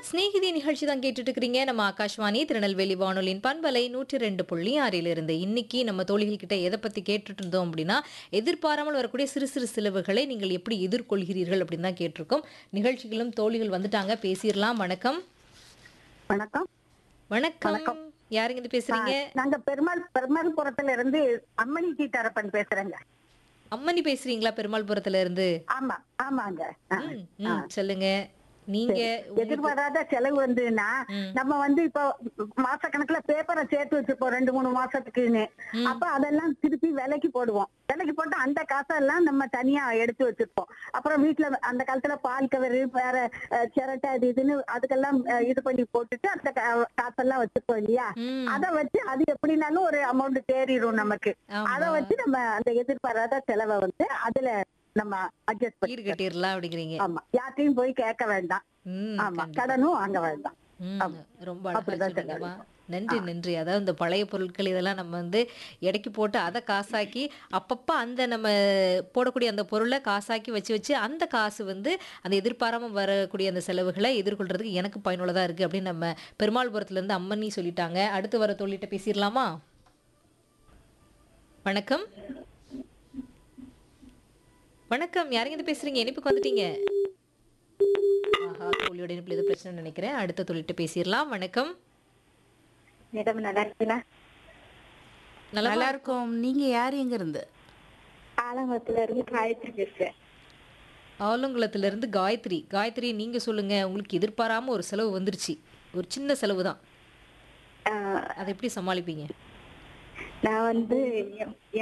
ஸ்நேகிதி நிகழ்ச்சி தான் கேட்டுட்டு இருக்கிறீங்க நம்ம ஆகாஷ்வாணி திருநெல்வேலி வானொலியின் பண்பலை நூற்றி ரெண்டு புள்ளி ஆறில் இருந்து இன்னைக்கு நம்ம தோழிகள் கிட்ட எதை பத்தி கேட்டுட்டு இருந்தோம் அப்படின்னா எதிர்பாராமல் வரக்கூடிய சிறு சிறு செலவுகளை நீங்கள் எப்படி எதிர்கொள்கிறீர்கள் அப்படின்னு தான் கேட்டிருக்கோம் நிகழ்ச்சிகளும் தோழிகள் வந்துட்டாங்க பேசிடலாம் வணக்கம் வணக்கம் வணக்கம் யாருங்க இது பேசுறீங்க நாங்க பெருமாள் பெருமாள்புரத்துல இருந்து அம்மணி சீதாரப்பன் பேசுறேங்க அம்மனி பேசுறீங்களா பெருமாள்புரத்துல இருந்து ஆமா ஆமாங்க ஆ. ம், ம், சொல்லுங்க நீங்க எதிர்பாராத செலவு வந்துன்னா ம். நம்ம வந்து இப்போ மாச கணக்குல பேப்பரை சேர்த்து வச்சிருப்போம் ரெண்டு மூணு மாசத்துக்குன்னு ம். அப்ப அதெல்லாம் திருப்பி விலைக்கு போடுவோம் விலைக்கு போட்டு அந்த காசெல்லாம் நம்ம தனியா எடுத்து வச்சிருப்போம் அப்புறம் வீட்டுல அந்த காலத்துல பால் கவரு வேற அஹ், சிரட்டை அது இதுன்னு அதுக்கெல்லாம் அஹ், இது பண்ணி போட்டுட்டு அந்த கா- காசெல்லாம் வச்சிருப்போம் இல்லையா ம், அத வச்சு அது எப்படினாலும் ஒரு அமௌண்ட் தேறிடும் நமக்கு ஆமா. அத வச்சு நம்ம அந்த எதிர்பாராத செலவை வந்து அதுல நம்ம அட்ஜஸ்ட் பண்ணி ஈடுகட்டிடலாம் அப்படிங்கிறீங்க ஆமா யார்ட்டையும் போய் கேட்க வேண்டாம் ம், ஆமா கண்டிப்பா. கடனும் வாங்க வேண்டாம் ம், ஆமா. ரொம்ப அழகா அப்படிதான் சொன்னீங்கம்மா நன்றி நன்றி அதாவது இந்த பழைய பொருட்கள் இதெல்லாம் நம்ம வந்து எடைக்கு போட்டு அதை காசாக்கி அப்பப்போ அந்த நம்ம போடக்கூடிய அந்த பொருளை காசாக்கி வச்சு வச்சு அந்த காசு வந்து அந்த எதிர்பாராம வரக்கூடிய அந்த செலவுகளை எதிர்கொள்றதுக்கு எனக்கு பயனுள்ளதா இருக்கு அப்படின்னு நம்ம பெருமாள்புரத்துல இருந்து அம்மனி சொல்லிட்டாங்க அடுத்து வர தொழிட்ட பேசிடலாமா வணக்கம் வணக்கம் யாருங்க இது பேசுறீங்க இனிப்புக்கு வந்துட்டீங்க ஆஹா தோழியோட இனிப்புல ஏதோ பிரச்சனை நினைக்கிறேன் அடுத்த தொழிட்ட பேசிடலாம் வணக்கம் மேடம் நல்லா இருக்குங்களா நல்லா நல்லா இருக்கும் நீங்க யார் எங்க இருந்து ஆலங்குளத்துல இருந்து காயத்ரி பேசுறேன் ஆலங்குளத்துல இருந்து காயத்ரி காயத்ரி நீங்க சொல்லுங்க உங்களுக்கு எதிர்பாராம ஒரு செலவு வந்துருச்சு ஒரு சின்ன செலவு தான் அதை எப்படி சமாளிப்பீங்க நான் வந்து